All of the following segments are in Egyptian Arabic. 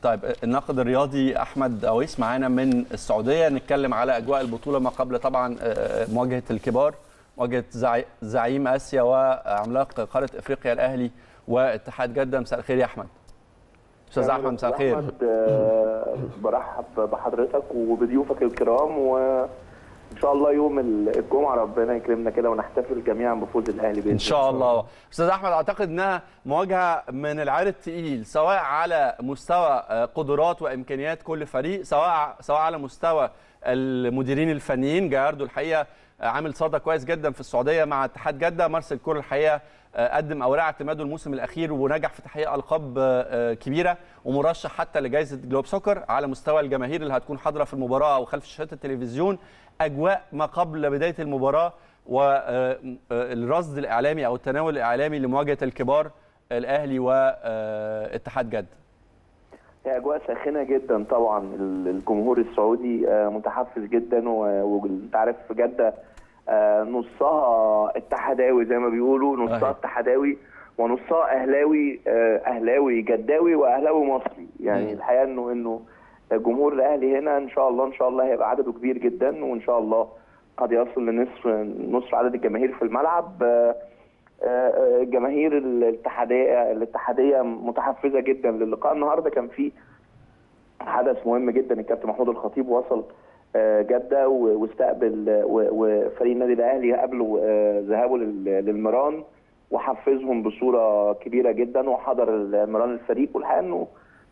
طيب الناقد الرياضي احمد اويس معانا من السعوديه نتكلم على اجواء البطوله ما قبل طبعا مواجهه الكبار مواجهه زعيم اسيا وعملاق قاره افريقيا الاهلي واتحاد جده مساء الخير يا احمد استاذ احمد مساء الخير احمد برحب بحضرتك وبضيوفك الكرام و ان شاء الله يوم الجمعه ربنا يكرمنا كده ونحتفل جميعا بفوز الاهلي باذن ان شاء الله استاذ احمد اعتقد انها مواجهه من العيار الثقيل سواء على مستوى قدرات وامكانيات كل فريق سواء سواء على مستوى المديرين الفنيين جاردو الحقيقه عامل صدى كويس جدا في السعوديه مع اتحاد جده مارسيل كور الحقيقه قدم اوراق اعتماده الموسم الاخير ونجح في تحقيق القاب كبيره ومرشح حتى لجائزه جلوب سوكر على مستوى الجماهير اللي هتكون حاضره في المباراه او خلف شاشات التلفزيون اجواء ما قبل بدايه المباراه والرصد الاعلامي او التناول الاعلامي لمواجهه الكبار الاهلي واتحاد جده هي اجواء ساخنه جدا طبعا الجمهور السعودي متحفز جدا وانت عارف في جده نصها اتحداوي زي ما بيقولوا نصها اتحداوي ونصها اهلاوي اهلاوي جداوي واهلاوي مصري يعني الحقيقه انه انه جمهور الاهلي هنا ان شاء الله ان شاء الله هيبقى عدده كبير جدا وان شاء الله قد يصل لنصف نصف عدد الجماهير في الملعب الجماهير الاتحاديه الاتحاديه متحفزه جدا للقاء النهارده كان في حدث مهم جدا الكابتن محمود الخطيب وصل جده واستقبل وفريق النادي الاهلي قبله ذهابه للمران وحفزهم بصوره كبيره جدا وحضر المران الفريق والحقيقه انه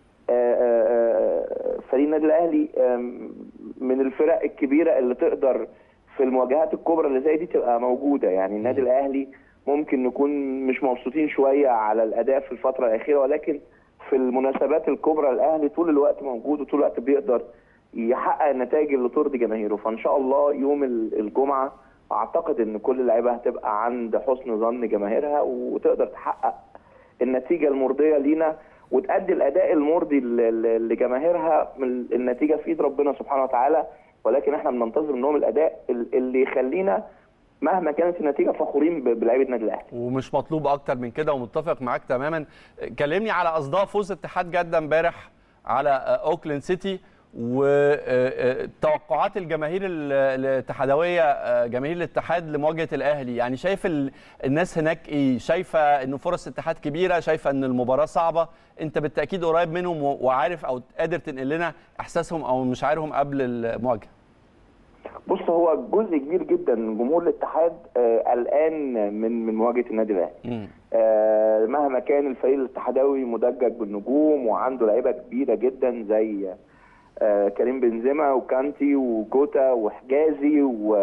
فريق النادي الاهلي من الفرق الكبيره اللي تقدر في المواجهات الكبرى اللي زي دي تبقى موجوده يعني النادي الاهلي ممكن نكون مش مبسوطين شويه على الاداء في الفتره الاخيره ولكن في المناسبات الكبرى الاهلي طول الوقت موجود وطول الوقت بيقدر يحقق النتائج اللي ترضي جماهيره فان شاء الله يوم الجمعه اعتقد ان كل اللعيبه هتبقى عند حسن ظن جماهيرها وتقدر تحقق النتيجه المرضيه لينا وتأدي الاداء المرضي لجماهيرها النتيجه في ايد ربنا سبحانه وتعالى ولكن احنا بننتظر منهم الاداء اللي يخلينا مهما كانت النتيجه فخورين بلعيبه النادي الاهلي ومش مطلوب اكتر من كده ومتفق معاك تماما كلمني على اصداء فوز اتحاد جده امبارح على اوكلاند سيتي وتوقعات الجماهير الاتحادويه جماهير الاتحاد لمواجهه الاهلي يعني شايف الناس هناك ايه شايفه انه فرص الاتحاد كبيره شايفه ان المباراه صعبه انت بالتاكيد قريب منهم وعارف او قادر تنقل لنا احساسهم او مشاعرهم قبل المواجهه بص هو جزء كبير جدا من جمهور الاتحاد قلقان آه من من مواجهه النادي الاهلي آه مهما كان الفريق الاتحاداوي مدجج بالنجوم وعنده لعيبه كبيره جدا زي آه كريم بنزيما وكانتي وجوتا وحجازي و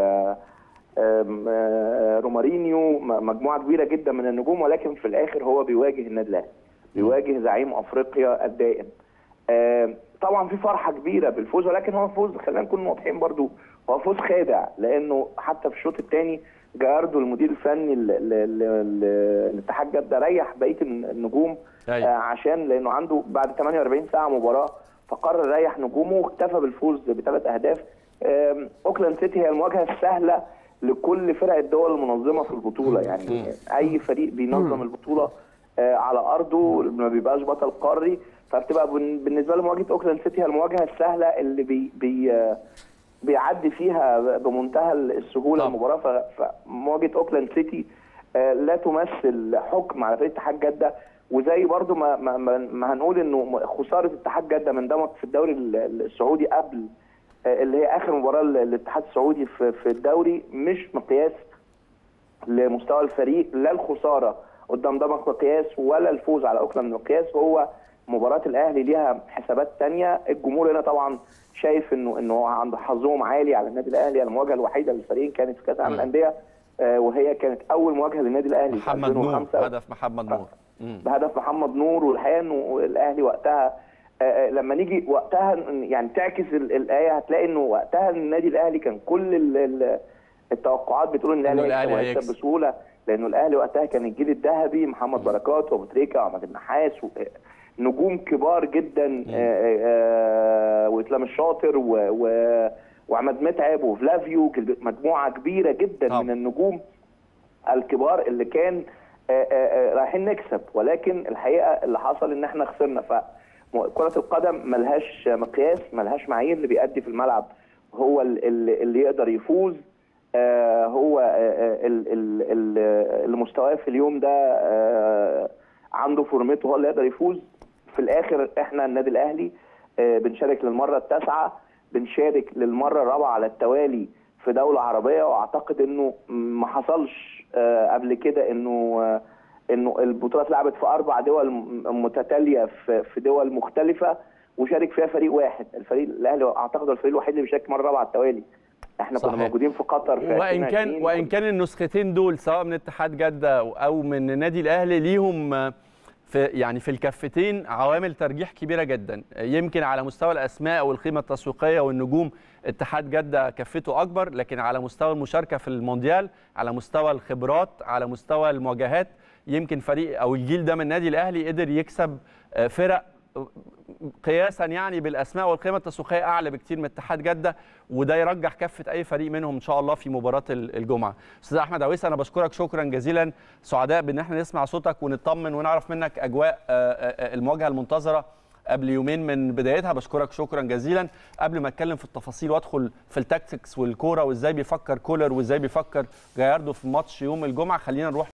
رومارينيو مجموعه كبيره جدا من النجوم ولكن في الاخر هو بيواجه النادي الاهلي بيواجه زعيم افريقيا الدائم طبعا في فرحه كبيره بالفوز ولكن هو فوز خلينا نكون واضحين برضو هو فوز خادع لانه حتى في الشوط الثاني جاردو المدير الفني لاتحاد جده ريح بقيه النجوم آه عشان لانه عنده بعد 48 ساعه مباراه فقرر يريح نجومه واكتفى بالفوز بثلاث اهداف اوكلاند سيتي هي المواجهه السهله لكل فرق الدول المنظمه في البطوله يعني اي فريق بينظم البطوله آه على ارضه ما بيبقاش بطل قاري فبتبقى بالنسبه له مواجهه اوكلاند سيتي هي المواجهه السهله اللي بي بي بيعدي فيها بمنتهى السهوله المباراه فمواجهه اوكلاند سيتي لا تمثل حكم على فريق اتحاد جده وزي برضو ما, ما, ما هنقول انه خساره اتحاد جده من دمك في الدوري السعودي قبل اللي هي اخر مباراه للاتحاد السعودي في, في الدوري مش مقياس لمستوى الفريق لا الخساره قدام دمك مقياس ولا الفوز على اوكلاند مقياس هو مباراه الاهلي ليها حسابات ثانيه الجمهور هنا طبعا شايف انه انه عنده حظهم عالي على النادي الاهلي المواجهه الوحيده للفريقين كانت في كاس العالم للانديه آه وهي كانت اول مواجهه للنادي الاهلي محمد نور هدف محمد نور بهدف محمد نور والحقيقه انه الاهلي وقتها آه لما نيجي وقتها يعني تعكس الايه هتلاقي انه وقتها النادي الاهلي كان كل التوقعات بتقول ان الاهلي هيكسب بسهوله لانه الاهلي وقتها كان الجيل الذهبي محمد بركات وابو تريكه وعماد النحاس نجوم كبار جدا واسلام الشاطر و, و وعماد متعب وفلافيو مجموعه كبيره جدا طب. من النجوم الكبار اللي كان رايحين نكسب ولكن الحقيقه اللي حصل ان احنا خسرنا ف كره القدم ملهاش مقياس ملهاش معايير اللي بيأدي في الملعب هو ال- ال- اللي يقدر يفوز آه، هو آه، ال- ال- ال- اللي مستواه في اليوم ده آه، عنده فورمته هو اللي يقدر يفوز في الاخر احنا النادي الاهلي آه، بنشارك للمره التاسعه بنشارك للمره الرابعه على التوالي في دوله عربيه واعتقد انه ما حصلش آه، قبل كده انه آه، انه البطولات اتلعبت في اربع دول م- متتاليه في في دول مختلفه وشارك فيها فريق واحد الفريق الاهلي اعتقد هو الفريق الوحيد اللي بيشارك مره رابعه على التوالي احنا كنا صحيح. موجودين في قطر في وان 2020 كان وان كان النسختين دول سواء من اتحاد جده او من النادي الاهلي ليهم آه، في يعني في الكفتين عوامل ترجيح كبيره جدا يمكن على مستوى الاسماء والقيمه التسويقيه والنجوم اتحاد جده كفته اكبر لكن على مستوى المشاركه في المونديال على مستوى الخبرات على مستوى المواجهات يمكن فريق او الجيل ده من النادي الاهلي قدر يكسب آه، فرق قياسا يعني بالاسماء والقيمه التسويقيه اعلى بكتير من اتحاد جده وده يرجح كفه اي فريق منهم ان شاء الله في مباراه ال- الجمعه. استاذ احمد عويس انا بشكرك شكرا جزيلا سعداء بان احنا نسمع صوتك ونطمن ونعرف منك اجواء آه، آه، المواجهه المنتظره قبل يومين من بدايتها بشكرك شكرا جزيلا قبل ما اتكلم في التفاصيل وادخل في التاكتكس والكوره وازاي بيفكر كولر وازاي بيفكر جاياردو في ماتش يوم الجمعه خلينا نروح